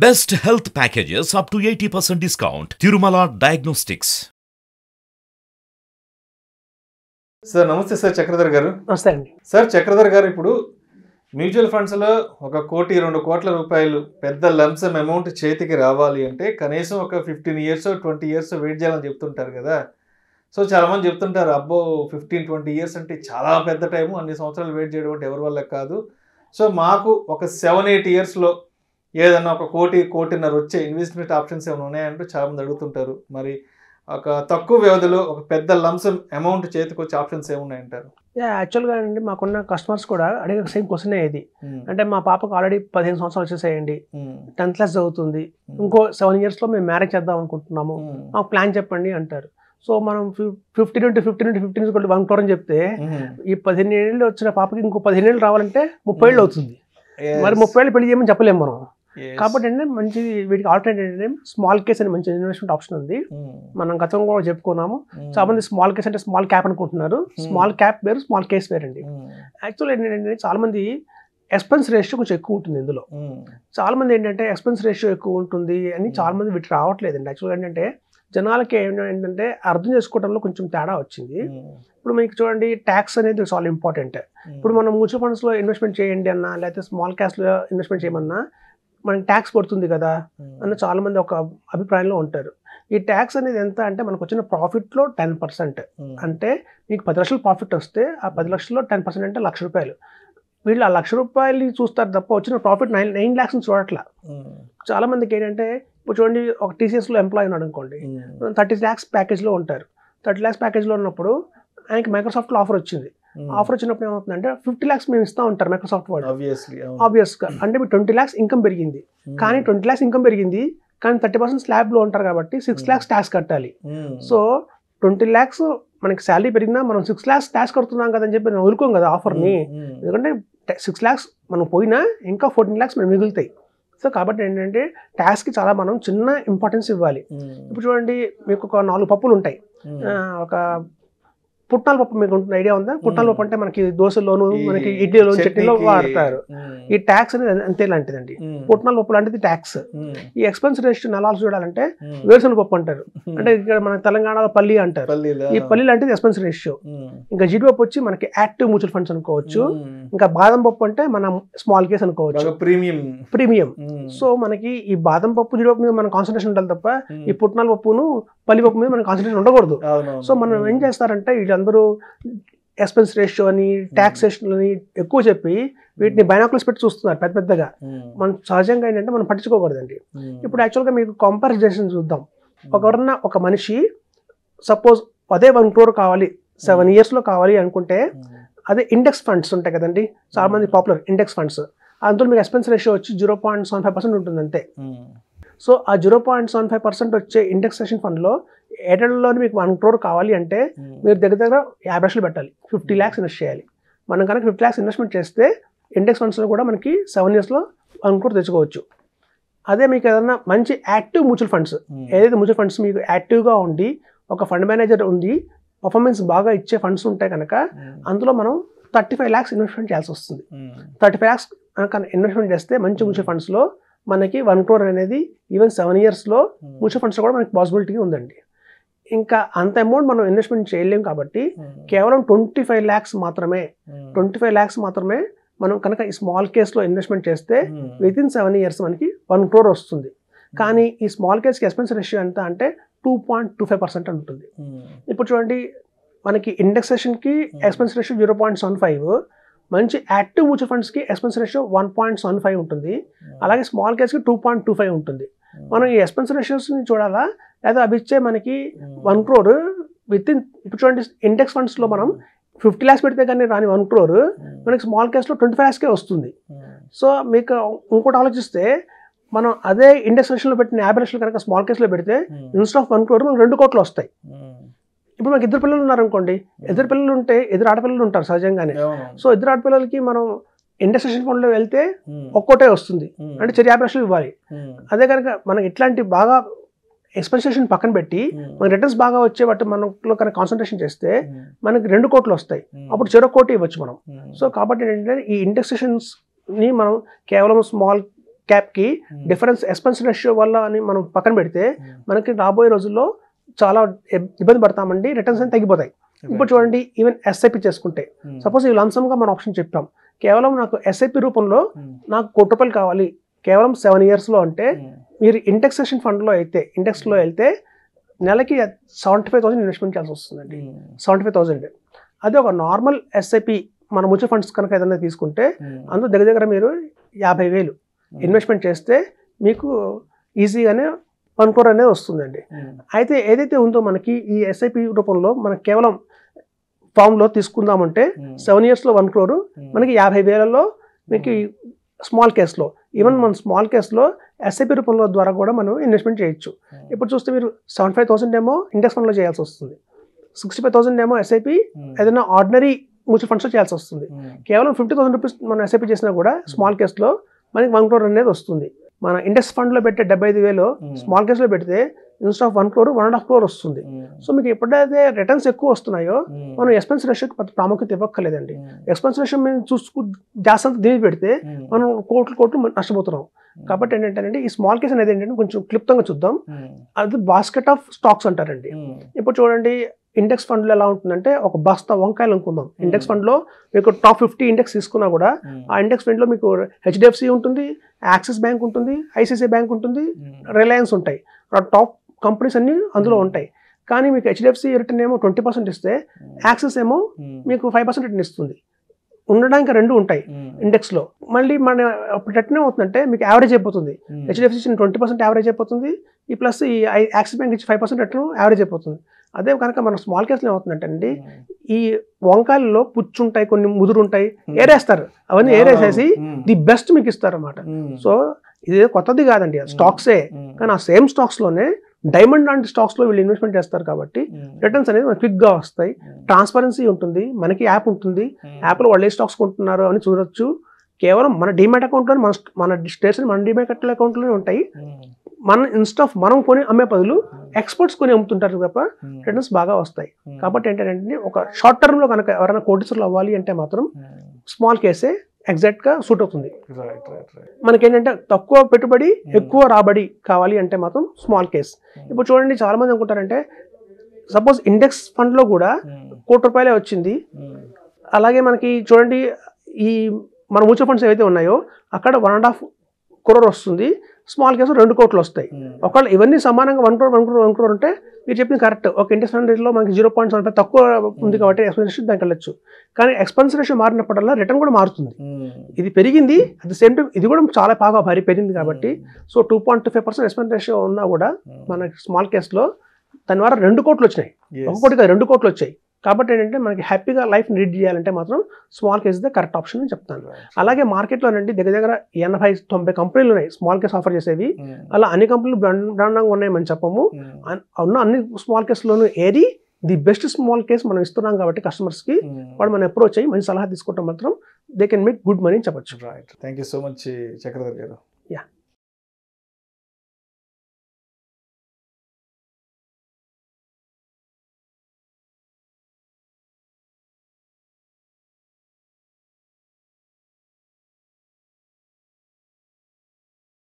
Best health packages up to 80% discount. Tirumala Diagnostics. Sir నమస్తే sir Chakradhar గారు నమస్తే అండి సార్ చక్రధర్ గారు ఇప్పుడు మ్యూచువల్ ఫండ్స్లో ఒక కోటి రెండు కోట్ల రూపాయలు పెద్ద లంసమ్ అమౌంట్ చేతికి రావాలి అంటే కనీసం ఒక fifteen years twenty years wait చేయాలని చెప్తుంటారు కదా సో చాలామంది చెప్తుంటారు అబ్బో ఫిఫ్టీన్ ట్వంటీ ఇయర్స్ అంటే చాలా పెద్ద టైము అన్ని సంవత్సరాలు వెయిట్ చేయడం అంటే ఎవరి వల్ల కాదు సో మాకు ఒక సెవెన్ ఎయిట్ ఇయర్స్లో ఏదన్నా ఒక కోటి కోటిన్నర వచ్చే ఇన్వెస్ట్మెంట్ ఆప్షన్స్ ఏమైనా ఉన్నాయంటూ చాలామంది అడుగుతుంటారు మరి ఒక తక్కువ వ్యవధిలో ఒక పెద్ద లంసమ్ అమౌంట్ చేతికి వచ్చే ఆప్షన్స్ ఏమున్నాయంటారు యా యాక్చువల్గా అండి మాకున్న కస్టమర్స్ కూడా అడిగే సేమ్ క్వశ్చన్ ఇది అంటే మా పాపకు ఆల్రెడీ పదిహేను సంవత్సరాలు వచ్చేసేయండి టెన్త్ క్లాస్ చదువుతుంది ఇంకో సెవెన్ ఇయర్స్లో మేము మ్యారేజ్ చేద్దాం అనుకుంటున్నాము మాకు ప్లాన్ చెప్పండి అంటారు సో మనం fifteen into fifteen into fifteen కూడా వన్ క్రోర్ అని చెప్తే ఈ పదిహేను ఏళ్ళు వచ్చిన పాపకి ఇంకో పదిహేను ఏళ్ళు రావాలంటే ముప్పై ఏళ్ళు అవుతుంది మరి ముప్పై ఏళ్ళు పెళ్లి చేయమని చెప్పలేము మనం కాబట్టి అంటే మంచి వీటికి ఆల్టర్నేట్ ఏంటంటే స్మాల్ కేస్ అని మంచి ఇన్వెస్ట్మెంట్ ఆప్షన్ ఉంది మనం గతంలో కూడా చెప్పుకున్నాము చాలా మంది స్మాల్ కేస్ అంటే స్మాల్ క్యాప్ అనుకుంటున్నారు స్మాల్ క్యాప్ వేరు స్మాల్ కేస్ వేరు అండి యాక్చువల్ ఏంటంటే చాలా మంది ఎక్స్పెన్స్ రేషియో కొంచెం ఎక్కువ ఉంటుంది ఇందులో చాలా మంది ఏంటంటే ఎక్స్పెన్స్ రేషియో ఎక్కువ ఉంటుంది అని చాలా మంది వీటి రావట్లేదండి యాక్చువల్గా ఏంటంటే జనాలకి ఏంటంటే అర్థం చేసుకోవడంలో కొంచెం తేడా వచ్చింది ఇప్పుడు మీకు చూడండి ట్యాక్స్ అనేది చాలా ఇంపార్టెంట్ ఇప్పుడు మనం మ్యూచువల్ ఫండ్స్లో ఇన్వెస్ట్మెంట్ చేయండి అన్నా లేకపోతే స్మాల్ క్యాష్లో ఇన్వెస్ట్మెంట్ చేయమన్నా మనకి ట్యాక్స్ పడుతుంది కదా అన్న చాలా మంది ఒక అభిప్రాయంలో ఉంటారు ఈ ట్యాక్స్ అనేది ఎంత అంటే మనకు వచ్చిన ప్రాఫిట్లో టెన్ పర్సెంట్ అంటే మీకు పది లక్షలు ప్రాఫిట్ వస్తే ఆ పది లక్షల్లో టెన్ పర్సెంట్ అంటే లక్ష రూపాయలు వీళ్ళు ఆ లక్ష రూపాయలు చూస్తారు తప్ప వచ్చిన ప్రాఫిట్ నైన్ నైన్ ల్యాక్స్ని చూడట్లా చాలా మందికి ఏంటంటే ఇప్పుడు చూడండి ఒక టీసీఎస్లో ఎంప్లాయీ ఉన్నాడు అనుకోండి థర్టీ ల్యాక్స్ ప్యాకేజ్లో ఉంటారు థర్టీ ల్యాక్స్ ప్యాకేజ్లో ఉన్నప్పుడు ఆయనకి మైక్రోసాఫ్ట్లో ఆఫర్ వచ్చింది ఆఫర్ వచ్చినప్పుడు ఏమవుతుందంటే ఫిఫ్టీ ల్యాక్స్ మేము ఇస్తా ఉంటారు మైక్రోసాఫ్ట్ వాళ్ళు ఆబ్వియస్లీ ఆబ్వియస్గా అంటే మీకు ట్వంటీ ల్యాక్స్ ఇన్కమ్ పెరిగింది కానీ ట్వంటీ ల్యాక్స్ ఇన్కమ్ పెరిగింది కానీ థర్టీ పర్సెంట్ స్లాబ్లో ఉంటారు కాబట్టి సిక్స్ ల్యాక్స్ ట్యాక్స్ కట్టాలి సో ట్వంటీ ల్యాక్స్ మనకి శాలరీ పెరిగినా మనం సిక్స్ ల్యాక్స్ ట్యాక్స్ కడుతున్నాం కదా అని చెప్పి మనం వదులుకోం కదా ఆఫర్ని ఎందుకంటే సిక్స్ ల్యాక్స్ మనం పోయినా ఇంకా ఫోర్టీన్ ల్యాక్స్ మనం మిగులుతాయి సో కాబట్టి ఏంటంటే ట్యాక్స్కి చాలా మనం చిన్న ఇంపార్టెన్స్ ఇవ్వాలి ఇప్పుడు చూడండి మీకు ఒక నాలుగు పప్పులు ఉంటాయి ఆ, ఒక పుట్నాల పప్పు మీకు ఉంటుంది ఐడియా ఉందా పుట్నాల పప్పు అంటే మనకి దోశలోను మనకి ఇడ్లీలో చట్నీలో వాడతారు ఈ ట్యాక్స్ అనేది అంతే లాంటిదండి పుట్నాల పప్పు లాంటిది ట్యాక్స్ ఈ ఎక్స్పెన్స్ రేషన్ ఎలా చూడాలంటే వేరుశనగ పప్పు అంటారు అంటే ఇక్కడ మన తెలంగాణలో పల్లి అంటారు ఈ పల్లి లాంటిది ఎక్స్పెన్స్ రేషియో ఇంకా జీడిపప్పు వచ్చి మనకి యాక్టివ్ మ్యూచువల్ ఫండ్స్ అనుకోవచ్చు ఇంకా బాదం పప్పు అంటే మనం స్మాల్ కేస్ అనుకోవచ్చు ప్రీమియం ప్రీమియం సో మనకి ఈ బాదం పప్పు జీడిపప్పు మీద మన కాన్సన్ట్రేషన్ ఉండాలి తప్ప ఈ పుట్నాల పప్పును పల్లి పప్పు మీద మన కాన్సన్ట్రేషన్ ఉండకూడదు సో మనం ఏం చేస్తారంటే వీళ్ళందరూ ఎక్స్పెన్స్ రేషియో అని ట్యాక్సేషన్ అని ఎక్కువ చెప్పి వీటిని బైనాకులర్స్ పెట్టి చూస్తున్నారు పెద్ద పెద్దగా మనం సహజంగా ఏంటంటే మనం పట్టించుకోకూడదండి ఇప్పుడు యాక్చువల్గా మీకు కంపారిజన్ చూద్దాం ఒకరన్నా ఒక మనిషి సపోజ్ అదే వన్ క్రోర్ కావాలి సెవెన్ ఇయర్స్లో కావాలి అనుకుంటే అదే ఇండెక్స్ ఫండ్స్ ఉంటాయి కదండి చాలా మంది పాపులర్ ఇండెక్స్ ఫండ్స్ అందులో మీకు ఎక్స్పెన్స్ రేషియో వచ్చి zero point seven five percent ఉంటుంది అంతే సో ఆ zero point seven five percent వచ్చే ఇండెక్సేషన్ ఫండ్లో ఏటల్లో మీకు వన్ క్రోర్ కావాలి అంటే మీరు దగ్గర దగ్గర యాభై లక్షలు పెట్టాలి ఫిఫ్టీ ల్యాక్స్ ఇన్వెస్ట్ చేయాలి మనం కనుక ఫిఫ్టీ ల్యాక్స్ ఇన్వెస్ట్మెంట్ చేస్తే ఇండెక్స్ ఫండ్స్లో కూడా మనకి సెవెన్ ఇయర్స్లో వన్ క్రోర్ తెచ్చుకోవచ్చు అదే మీకు ఏదైనా మంచి యాక్టివ్ మ్యూచువల్ ఫండ్స్ ఏదైతే మ్యూచువల్ ఫండ్స్ మీకు యాక్టివ్గా ఉండి ఒక ఫండ్ మేనేజర్ ఉండి పర్ఫార్మెన్స్ బాగా ఇచ్చే ఫండ్స్ ఉంటాయి కనుక అందులో మనం థర్టీ ఫైవ్ ల్యాక్స్ ఇన్వెస్ట్మెంట్ చేయాల్సి వస్తుంది థర్టీ ఫైవ్ ల్యాక్స్ కనుక ఇన్వెస్ట్మెంట్ చేస్తే మంచి మ్యూచువల్ ఫండ్స్లో మనకి వన్ క్రోర్ అనేది ఈవెన్ సెవెన్ ఇయర్స్లో మ్యూచువల్ ఫండ్స్లో కూడా మనకి పాసిబిలిటీ ఉందండి ఇంకా అంత అమౌంట్ మనం ఇన్వెస్ట్మెంట్ చేయలేం కాబట్టి కేవలం ట్వంటీ ఫైవ్ ల్యాక్స్ మాత్రమే ట్వంటీ ఫైవ్ ల్యాక్స్ మాత్రమే మనం కనుక ఈ స్మాల్ కేస్లో ఇన్వెస్ట్మెంట్ చేస్తే విత్ ఇన్ సెవెన్ ఇయర్స్ మనకి వన్ క్రోర్ వస్తుంది కానీ ఈ స్మాల్ కేస్కి ఎక్స్పెన్స్ రేషియో ఎంత అంటే two point two five percent ఉంటుంది ఇప్పుడు చూడండి మనకి ఇండెక్సేషన్కి expense ratio zero point seven five మంచి యాక్టివ్ మ్యూచువల్ ఫండ్స్కి expense ratio one point seven five ఉంటుంది అలాగే స్మాల్ కేస్కి టూ పాయింట్ టూ ఫైవ్ ఉంటుంది మనం ఈ ఎక్స్పెన్స్ రేషియోస్ని చూడాలా లేదా అవి ఇచ్చే మనకి వన్ క్రోర్ విత్ ఇన్ ఇప్పుడు చూడండి ఇండెక్స్ ఫండ్స్లో మనం ఫిఫ్టీ ల్యాక్స్ పెడితే కానీ రాని వన్ క్రోర్ మనకి స్మాల్ కేస్లో ట్వంటీ ఫైవ్ ల్యాక్స్కే వస్తుంది సో మీకు ఇంకోటి ఆలోచిస్తే మనం అదే ఇండెక్స్ రేషన్లో పెట్టిన యాభై లక్షలు కనుక స్మాల్ కేస్లో పెడితే ఇన్స్టెడ్ ఆఫ్ వన్ క్రోర్ మనకు రెండు కోట్లు వస్తాయి ఇప్పుడు మనకి ఇద్దరు పిల్లలు ఉన్నారనుకోండి ఇద్దరు పిల్లలు ఉంటే ఇద్దరు ఆడపిల్లలు ఉంటారు సహజంగానే సో ఇద్దరు ఆడపిల్లలకి మనం ఇండస్ట్రేషన్ ఫండ్లో వెళ్తే ఒక్కోటే వస్తుంది అంటే చెరి యాభై లక్షలు ఇవ్వాలి అదే కనుక మనకి ఇట్లాంటి బాగా ఎక్స్పెన్సేషన్ పక్కన పెట్టి మన రిటర్న్స్ బాగా వచ్చే వాటి మనలో కనుక కాన్సన్ట్రేషన్ చేస్తే మనకి రెండు కోట్లు వస్తాయి అప్పుడు చెరో కోటి ఇవ్వచ్చు మనం సో కాబట్టి ఏంటంటే ఈ ఇండెక్సేషన్స్ ని మనం కేవలం స్మాల్ క్యాప్కి డిఫరెన్స్ ఎక్స్పెన్స్ రేషియో వల్ల అని మనం పక్కన పెడితే మనకి రాబోయే రోజుల్లో చాలా ఇబ్- ఇబ్బంది పడతామండి రిటర్న్స్ అని తగ్గిపోతాయి ఇప్పుడు చూడండి ఈవెన్ ఎస్ఐపి చేసుకుంటే సపోజ్ ఈ లంసమ్గా మనం ఆప్షన్ చెప్పాం కేవలం నాకు ఎస్ఐపి రూపంలో నాకు కోటి రూపాయలు కావాలి కేవలం సెవెన్ ఇయర్స్లో అంటే మీరు ఇండెక్సేషన్ ఫండ్లో అయితే ఇండెక్స్లో వెళ్తే నెలకి సెవెంటీ ఫైవ్ థౌసండ్ ఇన్వెస్ట్మెంట్ చేయాల్సి వస్తుందండి సెవెంటీ ఫైవ్ థౌసండ్ అదే ఒక నార్మల్ ఎస్ఐపి మన మ్యూచువల్ ఫండ్స్ కనుక ఏదైనా తీసుకుంటే అందులో దగ్గర దగ్గర మీరు యాభై వేలు ఇన్వెస్ట్మెంట్ చేస్తే మీకు ఈజీగానే వన్ క్రోర్ అనేది వస్తుందండి అయితే ఏదైతే ఉందో మనకి ఈ ఎస్ఐపి రూపంలో మనకి కేవలం ఫామ్లో తీసుకుందామంటే సెవెన్ ఇయర్స్లో వన్ క్రోర్ మనకి యాభై వేలలో మీకు స్మాల్ కేస్లో ఈవెన్ మన స్మాల్ కేస్లో ఎస్ఐపి రూపంలో ద్వారా కూడా మనం ఇన్వెస్ట్మెంట్ చేయొచ్చు ఇప్పుడు చూస్తే మీరు సెవెంటీ ఫైవ్ థౌసండ్ ఏమో ఇండెక్స్ ఫండ్లో చేయాల్సి వస్తుంది సిక్స్టీ ఫైవ్ థౌసండ్ ఏమో ఎస్ఐపి ఏదైనా ఆర్డినరీ మ్యూచువల్ ఫండ్స్లో చేయాల్సి వస్తుంది కేవలం ఫిఫ్టీ థౌసండ్ రూపీస్ మనం ఎస్ఐపి చేసినా కూడా స్మాల్ కేస్లో మనకి వన్ క్రోర్ అనేది వస్తుంది మన ఇండెక్స్ ఫండ్లో పెట్టే డెబ్బై ఐదు వేలు స్మాల్ కేస్లో పెడితే instead one crore one and half crore వస్తుంది సో మీకు ఎప్పుడైతే రిటర్న్స్ ఎక్కువ వస్తున్నాయో మనం ఎక్స్పెన్స్ రేషియోకి పెద్ద ప్రాముఖ్యత ఇవ్వక్కర్లేదండి ఎక్స్పెన్స్ రేషియో మేము చూసుకు జాస్తి అంతా దీని పెడితే మనం కోట్లు కోట్లు నష్టపోతున్నాం కాబట్టి ఏంటంటే ఈ స్మాల్ కేస్ అనేది ఏంటంటే కొంచెం క్లుప్తంగా చూద్దాం అది బాస్కెట్ ఆఫ్ స్టాక్స్ అంటారండి ఇప్పుడు చూడండి ఇండెక్స్ ఫండ్లో ఎలా ఉంటుందంటే ఒక బస్తా వంకాయలు అనుకుందాం ఇండెక్స్ ఫండ్లో మీకు టాప్ ఫిఫ్టీ ఇండెక్స్ తీసుకున్నా కూడా ఆ ఇండెక్స్ ఫండ్లో మీకు హెచ్డిఎఫ్సి ఉంటుంది యాక్సిస్ బ్యాంక్ ఉంటుంది ఐసిఐసిఐ బ్యాంక్ ఉంటుంది రిలయన్స్ ఉంటాయి టాప్ కంపెనీస్ అన్ని అందులో ఉంటాయి కానీ మీకు హెచ్డిఎఫ్సి రిటర్న్ ఏమో ట్వంటీ పర్సెంట్ ఇస్తే యాక్సిస్ ఏమో మీకు ఫైవ్ పర్సెంట్ రిటర్న్ ఇస్తుంది ఉండడానికి రెండు ఉంటాయి ఇండెక్స్లో మళ్ళీ మన అప్పుడు రిటర్న్ ఏమవుతుందంటే మీకు యావరేజ్ అయిపోతుంది హెచ్డిఎఫ్సి ఇచ్చిన ట్వంటీ పర్సెంట్ యావరేజ్ అయిపోతుంది ఈ ప్లస్ ఈ ఐ- యాక్సిస్ బ్యాంక్ ఇచ్చి ఫైవ్ పర్సెంట్ రిటర్న్ యావరేజ్ అయిపోతుంది అదే కనుక మన స్మాల్ కేసులో ఏమవుతుందంటే అండి ఈ వంకాయల్లో పుచ్చు ఉంటాయి కొన్ని ముదురు ఉంటాయి ఏరేస్తారు అవన్నీ ఏరేసేసి ది బెస్ట్ మీకు ఇస్తారు అనమాట సో ఇది కొత్తది కాదండి స్టాక్సే కానీ ఆ సేమ్ స్టాక్స్లోనే డైమండ్ లాంటి స్టాక్స్లో వీళ్ళు ఇన్వెస్ట్మెంట్ చేస్తారు కాబట్టి రిటర్న్స్ అనేది మనకి క్విక్గా వస్తాయి ట్రాన్స్పరెన్సీ ఉంటుంది మనకి యాప్ ఉంటుంది యాప్లో వాళ్ళు ఏ స్టాక్స్ కొంటున్నారు అని చూడొచ్చు కేవలం మన డిమాట్ అకౌంట్లో మన మన స్టేషన్ మన డిమాట్ అకౌంట్లోనే ఉంటాయి మన ఇన్స్ట్ ఆఫ్ మనం కొని అమ్మే బదులు ఎక్స్పర్ట్స్ కొని అమ్ముతుంటారు తప్ప రిటర్న్స్ బాగా వస్తాయి కాబట్టి ఏంటంటే ఒక షార్ట్ టర్మ్లో కనుక ఎవరైనా కోటీసులు అవ్వాలి అంటే మాత్రం స్మాల్ కేసే ఎగ్జాక్ట్గా సూట్ అవుతుంది రైట్ రైట్ రైట్ మనకేంటంటే తక్కువ పెట్టుబడి ఎక్కువ రాబడి కావాలి అంటే మాత్రం స్మాల్ కేస్ ఇప్పుడు చూడండి చాలా మంది అనుకుంటారంటే సపోజ్ ఇండెక్స్ ఫండ్లో కూడా కోటి రూపాయలే వచ్చింది అలాగే మనకి చూడండి ఈ మన మ్యూచువల్ ఫండ్స్ ఏవైతే ఉన్నాయో అక్కడ వన్ అండ్ హాఫ్ క్రోర్ వస్తుంది స్మాల్ కేసు రెండు కోట్లు వస్తాయి ఒకవేళ ఇవన్నీ సమానంగా one crore one crore one crore ఉంటే మీరు చెప్పింది కరెక్ట్ ఒక ఇండెక్స్ ఫండ్ రేట్లో మనకి జీరో పాయింట్ సెవెన్ ఫైవ్ తక్కువ ఉంది కాబట్టి ఎక్స్పెన్స్ రేషియో దానికి వెళ్ళచ్చు కానీ ఎక్స్పెన్స్ రేషియో మారినప్పుడల్లా రిటర్న్ కూడా మారుతుంది ఇది పెరిగింది అట్ ద సేమ్ టైం ఇది కూడా చాలా బాగా భారీ పెరిగింది కాబట్టి so two point two five percent expense ratio ఉన్నా కూడా మన స్మాల్ కేసులో దాని ద్వారా రెండు కోట్లు వచ్చినాయి ఒక్కొక్కటి కాదు, రెండు కోట్లు వచ్చాయి కాబట్టి ఏంటంటే మనకి హ్యాపీగా లైఫ్ లీడ్ చేయాలంటే మాత్రం small case the correct option అని చెప్తాను అలాగే మార్కెట్లో అండి దగ్గర దగ్గర ఎనభై తొంభై కంపెనీలు ఉన్నాయి స్మాల్ కేస్ ఆఫర్ చేసేవి అలా అన్ని కంపెనీలు బ్రాండ్ బ్రాండంగా ఉన్నాయని చెప్పము అన్- ఉన్న అన్ని స్మాల్ కేసులోనూ ఏది ది బెస్ట్ స్మాల్ కేస్ మనం ఇస్తున్నాం కాబట్టి కస్టమర్స్కి వాడు మనం అప్రోచ్ అయ్యి మంచి సలహా తీసుకుంటాం మాత్రం they can make good money అని చెప్పొచ్చు right thank you so much Chakradhar గారు Yeah.